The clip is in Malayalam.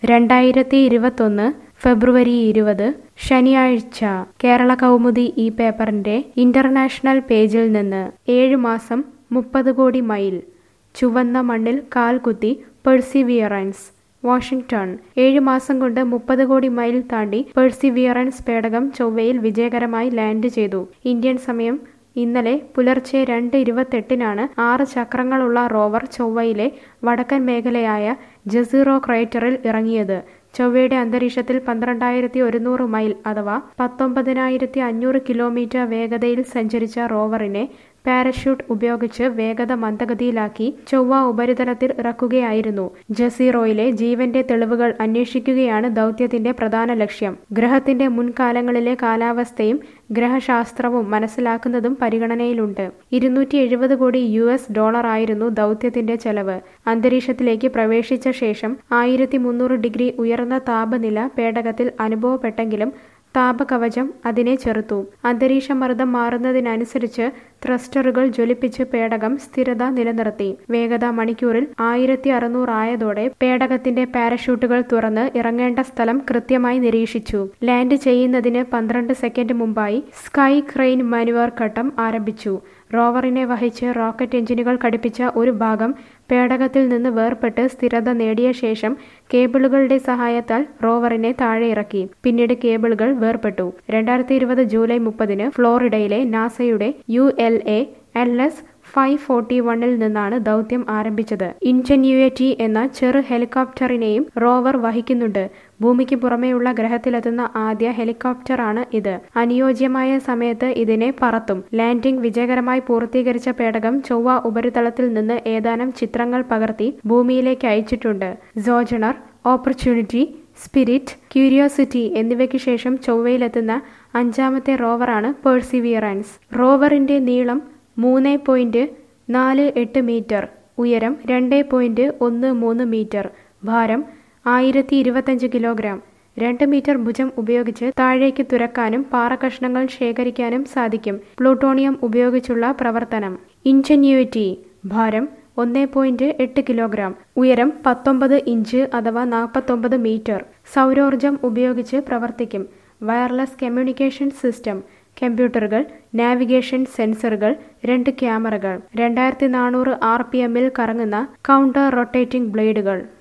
രണ്ടായിരത്തി ഇരുപത്തൊന്ന് ഫെബ്രുവരി ഇരുപത് ശനിയാഴ്ച കേരള കൗമുദി ഈ പേപ്പറിന്റെ ഇന്റർനാഷണൽ പേജിൽ നിന്ന് ഏഴു മാസം മുപ്പത് കോടി മൈൽ ചുവന്ന മണ്ണിൽ കാൽ കുത്തി പെർസിവിയറൻസ് വാഷിംഗ്ടൺ ഏഴ് മാസം കൊണ്ട് മുപ്പത് കോടി മൈൽ താണ്ടി പെർസിവിയറൻസ് പേടകം ചൊവ്വയിൽ വിജയകരമായി ലാൻഡ് ചെയ്തു ഇന്ത്യൻ സമയം ഇന്നലെ പുലർച്ചെ രണ്ട് ഇരുപത്തെട്ടിനാണ് ആറ് ചക്രങ്ങളുള്ള റോവർ ചൊവ്വയിലെ വടക്കൻ മേഖലയായ ജസീറോ ക്രേറ്ററിൽ ഇറങ്ങിയത് ചൊവ്വയുടെ അന്തരീക്ഷത്തിൽ പന്ത്രണ്ടായിരത്തി ഒരുന്നൂറ് മൈൽ അഥവാ പത്തൊമ്പതിനായിരത്തി അഞ്ഞൂറ് കിലോമീറ്റർ വേഗതയിൽ സഞ്ചരിച്ച റോവറിനെ പാരഷ്യൂട്ട് ഉപയോഗിച്ച് വേഗത മന്ദഗതിയിലാക്കി ചൊവ്വ ഉപരിതലത്തിൽ ഇറക്കുകയായിരുന്നു ജസീറോയിലെ ജീവന്റെ തെളിവുകൾ അന്വേഷിക്കുകയാണ് ദൗത്യത്തിന്റെ പ്രധാന ലക്ഷ്യം ഗ്രഹത്തിന്റെ മുൻകാലങ്ങളിലെ കാലാവസ്ഥയും ഗ്രഹശാസ്ത്രവും മനസ്സിലാക്കുന്നതും പരിഗണനയിലുണ്ട് ഇരുന്നൂറ്റി എഴുപത് കോടി യു എസ് ഡോളറായിരുന്നു ദൗത്യത്തിന്റെ ചെലവ് അന്തരീക്ഷത്തിലേക്ക് പ്രവേശിച്ച ശേഷം ആയിരത്തി മുന്നൂറ് ഡിഗ്രി ഉയർന്ന താപനില പേടകത്തിൽ അനുഭവപ്പെട്ടെങ്കിലും താപകവചം അതിനെ ചെറുത്തു അന്തരീക്ഷമർദ്ദം മാറുന്നതിനനുസരിച്ച് ത്രസ്റ്ററുകൾ ജ്വലിപ്പിച്ച് പേടകം സ്ഥിരത നിലനിർത്തി വേഗത മണിക്കൂറിൽ ആയിരത്തി അറുന്നൂറായതോടെ പേടകത്തിന്റെ പാരഷൂട്ടുകൾ തുറന്ന് ഇറങ്ങേണ്ട സ്ഥലം കൃത്യമായി നിരീക്ഷിച്ചു ലാൻഡ് ചെയ്യുന്നതിന് പന്ത്രണ്ട് സെക്കൻഡ് മുമ്പായി സ്കൈ ക്രെയിൻ മാനുവർ ഘട്ടം ആരംഭിച്ചു റോവറിനെ വഹിച്ച് റോക്കറ്റ് എഞ്ചിനുകൾ ഘടിപ്പിച്ച ഒരു ഭാഗം പേടകത്തിൽ നിന്ന് വേർപെട്ട് സ്ഥിരത നേടിയ ശേഷം കേബിളുകളുടെ സഹായത്താൽ റോവറിനെ താഴെ ഇറക്കി പിന്നീട് കേബിളുകൾ വേർപെട്ടു രണ്ടായിരത്തി ഇരുപത് ജൂലൈ മുപ്പതിന് ഫ്ലോറിഡയിലെ നാസയുടെ U L A L S five forty വണ്ണിൽ നിന്നാണ് ദൗത്യം ആരംഭിച്ചത് ഇൻജന്യൂറ്റി എന്ന ചെറു ഹെലികോപ്റ്ററിനെയും റോവർ വഹിക്കുന്നുണ്ട് ഭൂമിക്ക് പുറമെയുള്ള ഗ്രഹത്തിലെത്തുന്ന ആദ്യ ഹെലികോപ്റ്ററാണ് ഇത് അനുയോജ്യമായ സമയത്ത് ഇതിനെ പറത്തും ലാൻഡിംഗ് വിജയകരമായി പൂർത്തീകരിച്ച പേടകം ചൊവ്വ ഉപരിതലത്തിൽ നിന്ന് ഏതാനും ചിത്രങ്ങൾ പകർത്തി ഭൂമിയിലേക്ക് അയച്ചിട്ടുണ്ട് സോജണർ ഓപ്പർച്യൂണിറ്റി സ്പിരിറ്റ് ക്യൂരിയോസിറ്റി എന്നിവയ്ക്ക് ശേഷം ചൊവ്വയിലെത്തുന്ന അഞ്ചാമത്തെ റോവറാണ് പേഴ്സിവിയറൻസ് റോവറിന്റെ നീളം മൂന്ന് പോയിന്റ് നാല് എട്ട് മീറ്റർ ഉയരം രണ്ട് പോയിന്റ് ഒന്ന് മൂന്ന് മീറ്റർ ഭാരം ആയിരത്തി ഇരുപത്തഞ്ച് കിലോഗ്രാം രണ്ട് മീറ്റർ ഭുജം ഉപയോഗിച്ച് താഴേക്ക് തുരക്കാനും പാറകഷ്ണങ്ങൾ ശേഖരിക്കാനും സാധിക്കും പ്ലൂട്ടോണിയം ഉപയോഗിച്ചുള്ള പ്രവർത്തനം ഇൻജന്യൂറ്റി ഭാരം ഒന്ന് പോയിന്റ് എട്ട് കിലോഗ്രാം ഉയരം പത്തൊമ്പത് ഇഞ്ച് അഥവാ നാൽപ്പത്തൊമ്പത് മീറ്റർ സൗരോർജം ഉപയോഗിച്ച് പ്രവർത്തിക്കും വയർലെസ് കമ്മ്യൂണിക്കേഷൻ സിസ്റ്റം കമ്പ്യൂട്ടറുകൾ നാവിഗേഷൻ സെൻസറുകൾ രണ്ട് ക്യാമറകൾ രണ്ടായിരത്തി നാനൂറ് ആർ പി എമ്മിൽ കറങ്ങുന്ന കൗണ്ടർ റൊട്ടേറ്റിംഗ് ബ്ലേഡുകൾ